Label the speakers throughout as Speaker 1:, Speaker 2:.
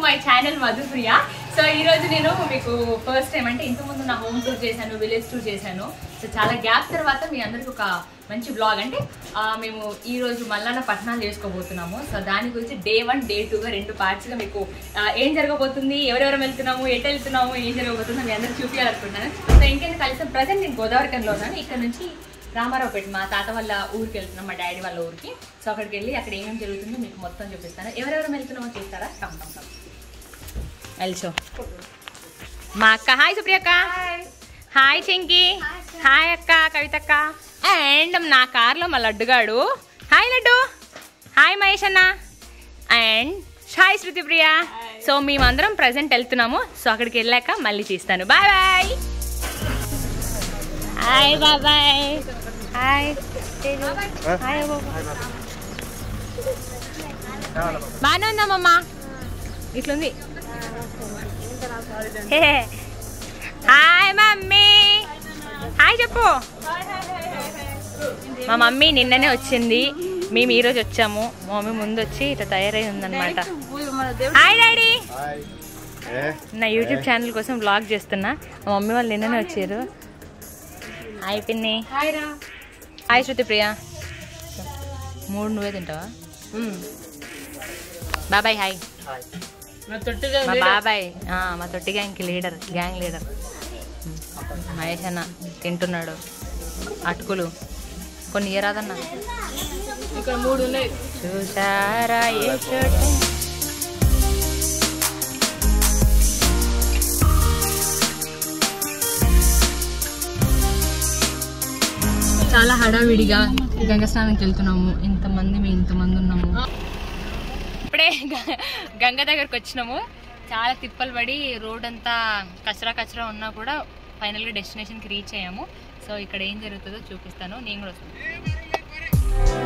Speaker 1: My channel Madhupriya so ఈ రోజు నేను మీకు ఫస్ట్ టైం అంటే ఇంతకుముందు నా హోమ్ టూర్ చేశాను విలేజ్ టూర్ చేశాను సో చాలా గ్యాప్ తర్వాత మీ అందరికి ఒక మంచి బ్లాగ్ అంటే ఆ, మేము ఈ రోజు మల్లన్న పట్టణాలు చేసుకోబోతున్నాము సో దాని గురించి డే వన్ డే టూగా రెండు పార్ట్స్గా మీకు ఆ, ఏం జరగబోతుంది ఎవరెవరు వెళ్తున్నాము ఎటు వెళ్తున్నాము ఏం జరగబోతుందో మీ అందరికి చూపించాలనుకుంటున్నాను సో ఇంకేంటి కలిసి ప్రజెంట్ నేను గోదావరికంలో ఉన్నాను ఇక్కడ నుంచి రామారావుపేట మా తాత వాళ్ళ ఊరికి వెళ్తున్నాం మా డాడీ వాళ్ళ ఊరికి సో అక్కడికి వెళ్ళి అక్కడ ఏమేమి జరుగుతుందో మీకు మొత్తం చూపిస్తాను ఎవరెవరు వెళ్తున్నామో చూస్తారా కమ్ కమ్ కమ్ వెల్చో మా అక్క హాయ్ సుప్రియక్క హాయ్ చెంకి హాయ్ అక్క కవితక్క అండ్ నా కార్లో మా లడ్డుగాడు హాయ్ లడ్డు హాయ్ మహేష్ అన్న and hi Shruti Priya so మేమందరం ప్రజెంట్ వెళ్తున్నాము సో అక్కడికి వెళ్ళాక మళ్ళీ తీస్తాను బాయ్ బాయ్ హాయ్ బాబాయ్ హాయ్ హాయ్ బాగానే ఉందామమ్మా ఇట్లుంది హే. హాయ్ మమ్మీ హాయ్ చెప్పు మా మమ్మీ నిన్ననే వచ్చింది మేము ఈరోజు వచ్చాము మా మమ్మీ ముందు వచ్చి ఇట్లా తయారై ఉందన్నమాట హాయ్ డాడీ నా యూట్యూబ్ ఛానల్ కోసం బ్లాగ్ చేస్తున్నా మా మమ్మీ వాళ్ళు నిన్ననే వచ్చారు హాయ్ పిన్ని హాయ్ శృతి ప్రియ మూడు నువ్వే తింటావా బాబాయ్ హాయ్ మా బాబాయ్ ఆ, మా తొట్టి గ్యాంగ్కి లీడర్ గ్యాంగ్ లీడర్ మహేష్ అన్న తింటున్నాడు అటుకులు కొన్ని ఇయరాదన్న
Speaker 2: ఇక్కడ మూడు ఉన్నాయి
Speaker 1: చూసారా ఏ చోట చాలా హడావిడిగా గంగ స్నానంకి వెళ్తున్నాము ఇంతమంది మేము ఇంతమంది ఉన్నాము ఇప్పుడే గ- గంగ దగ్గరకు వచ్చినాము చాలా తిప్పలు పడి రోడ్ అంతా కచరా కచరా ఉన్నా కూడా ఫైనల్గా డెస్టినేషన్కి రీచ్ అయ్యాము సో ఇక్కడ ఏం జరుగుతుందో చూపిస్తాను నేను కూడా వస్తాను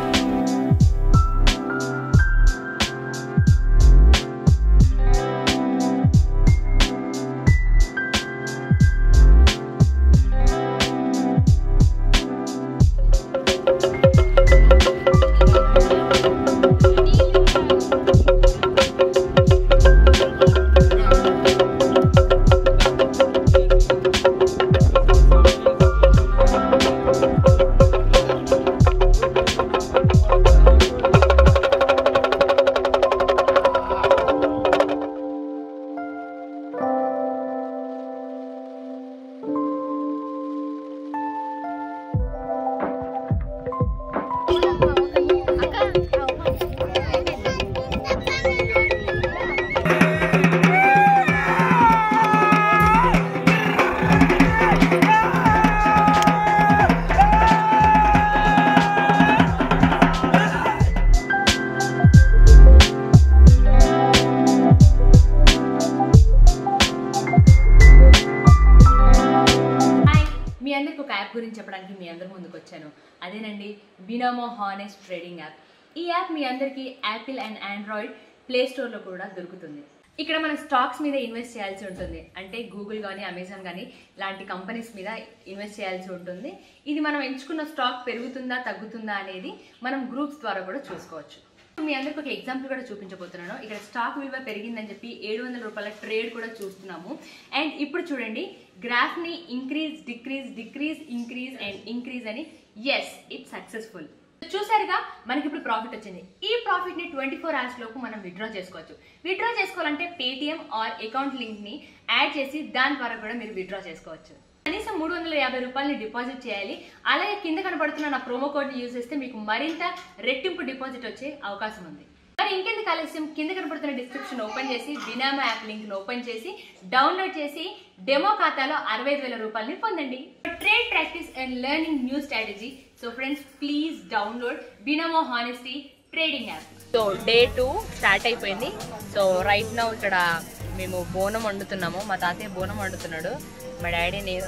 Speaker 1: హాయ్ మీ అందరికి ఒక యాప్ గురించి చెప్పడానికి మీ అందరి ముందుకు వచ్చాను అదేనండి బినామో హానెస్ట్ ట్రేడింగ్ యాప్ ఈ యాప్ మీ అందరికీ యాపిల్ అండ్ ఆండ్రాయిడ్ ప్లే స్టోర్లో కూడా దొరుకుతుంది ఇక్కడ మన స్టాక్స్ మీద ఇన్వెస్ట్ చేయాల్సి ఉంటుంది అంటే గూగుల్ కానీ అమెజాన్ కానీ లాంటి కంపెనీస్ మీద ఇన్వెస్ట్ చేయాల్సి ఉంటుంది ఇది మనం ఎంచుకున్న స్టాక్ పెరుగుతుందా తగ్గుతుందా అనేది మనం గ్రూప్స్ ద్వారా కూడా చూసుకోవచ్చు మీ అందరికి ఒక ఎగ్జాంపుల్ కూడా చూపించబోతున్నాను ఇక్కడ స్టాక్ విలువ పెరిగిందని చెప్పి ఏడు వందల రూపాయల ట్రేడ్ కూడా చూస్తున్నాము అండ్ ఇప్పుడు చూడండి గ్రాఫ్ ని increase decrease decrease increase and increase అని ఎస్ ఇట్ సక్సెస్ఫుల్ చూసారుగా మనకి ఇప్పుడు ప్రాఫిట్ వచ్చింది ఈ ప్రాఫిట్ ని ట్వంటీ ఫోర్ అవర్స్ లోపు మనం విత్డ్రా చేసుకోవచ్చు విత్డ్రా చేసుకోవాలంటే పేటిఎం ఆర్ అకౌంట్ లింక్ ని యాడ్ చేసి దాని ద్వారా కూడా మీరు విత్డ్రా చేసుకోవచ్చు కనీసం మూడు వందల యాభై రూపాయలని డిపాజిట్ చేయాలి అలాగే కింద కనబడుతున్న నా ప్రోమో కోడ్ ని యూజ్ చేస్తే మీకు మరింత రెట్టింపు డిపాజిట్ వచ్చే అవకాశం ఉంది మరి ఇంకెందుకు ఆలస్యం కింద కనబడుతున్న డిస్క్రిప్షన్ ఓపెన్ చేసి బినామా యాప్ లింక్ ని ఓపెన్ చేసి డౌన్లోడ్ చేసి డెమో ఖాతాలో అరవై ఐదు వేల రూపాయలని పొందండి trade practice and learning new strategy so friends please download Binomo honesty trading app so day two start అయిపోయింది సో రైట్ నౌ ఇక్కడ మేము బోనం వండుతున్నాము మా తాతయ్య బోనం వండుతున్నాడు మా డాడీ నేను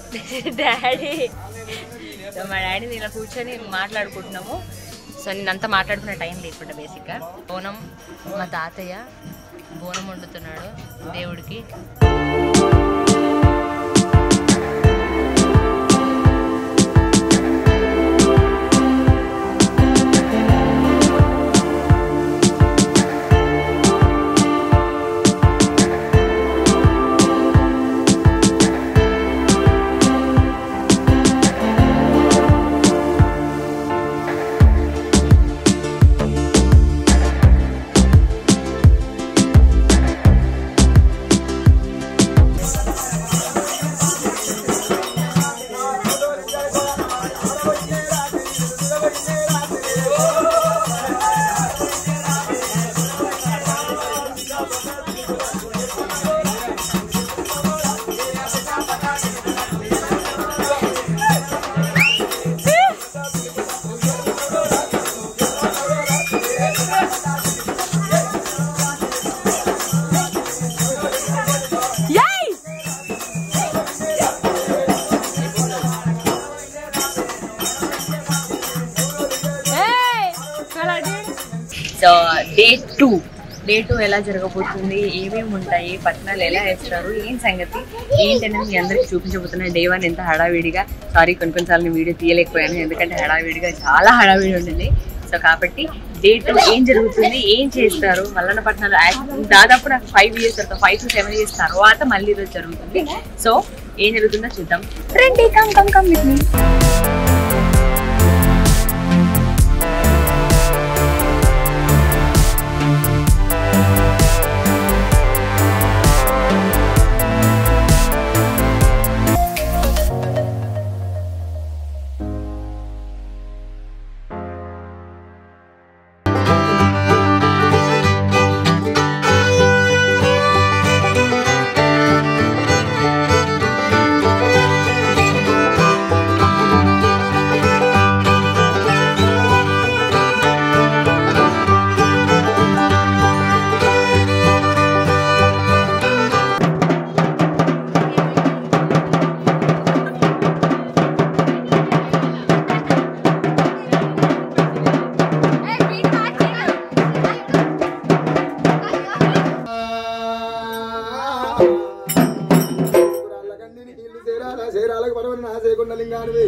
Speaker 1: డాడీ సో మా డాడీ నేను ఇలా కూర్చొని మాట్లాడుకుంటున్నాము సో నేను అంతా మాట్లాడుకునే టైం లేకుండా బేసిక్గా బోనం మా తాతయ్య బోనం వండుతున్నాడు దేవుడికి టూ డే టూ ఎలా జరగబోతుంది ఏమేమి ఉంటాయి పట్టణాలు ఎలా వేస్తారు ఏం సంగతి ఏంటనేది మీ అందరికి చూపించబోతున్నా డే వన్ ఎంత హడావిడిగా సారీ కొన్ని కొన్నిసార్లు నేను వీడియో తీయలేకపోయాను ఎందుకంటే హడావిడిగా చాలా హడావిడి ఉంటుంది సో కాబట్టి డే టూ ఏం జరుగుతుంది ఏం చేస్తారు మల్లన్నపట్నంలో యాక్- దాదాపు నాకు ఫైవ్ ఇయర్స్ తర్వాత ఫైవ్ టు సెవెన్ ఇయర్స్ తర్వాత మళ్ళీ ఈరోజు జరుగుతుంది సో ఏం జరుగుతుందో చూద్దాం రండి come come come with me
Speaker 3: శరీరాలకు పరమని నా చేయకుండా లింగానివి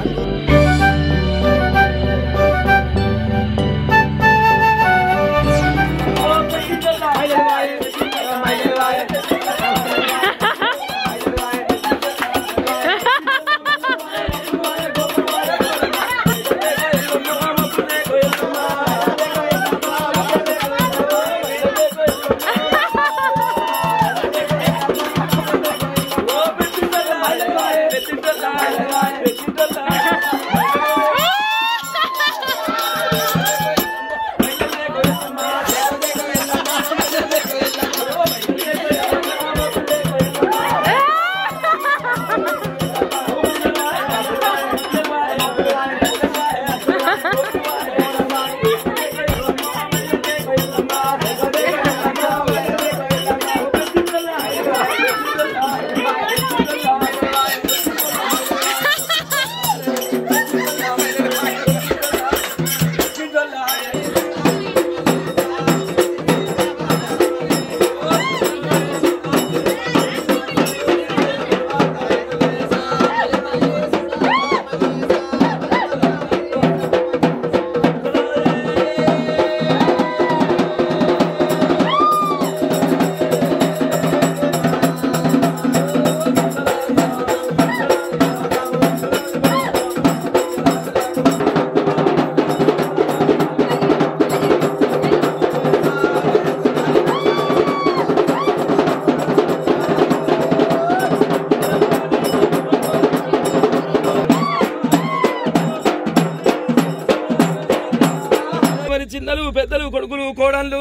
Speaker 4: మరి చిన్నలు పెద్దలు కొడుకులు కోడళ్ళు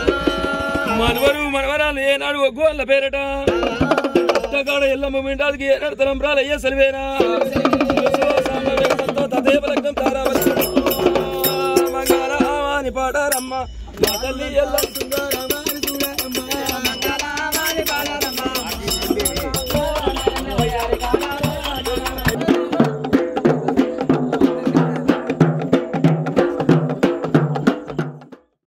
Speaker 4: మనవరు మనవరాలు ఏనాడు ఒగ్గోళ్ళ పేరట పుట్టగాడ ఎల్లమ్మ మిండాదికి ఏనాడు తలంబ్రాలు అయ్యే సెలవేనా తదేవ లగ్నం తా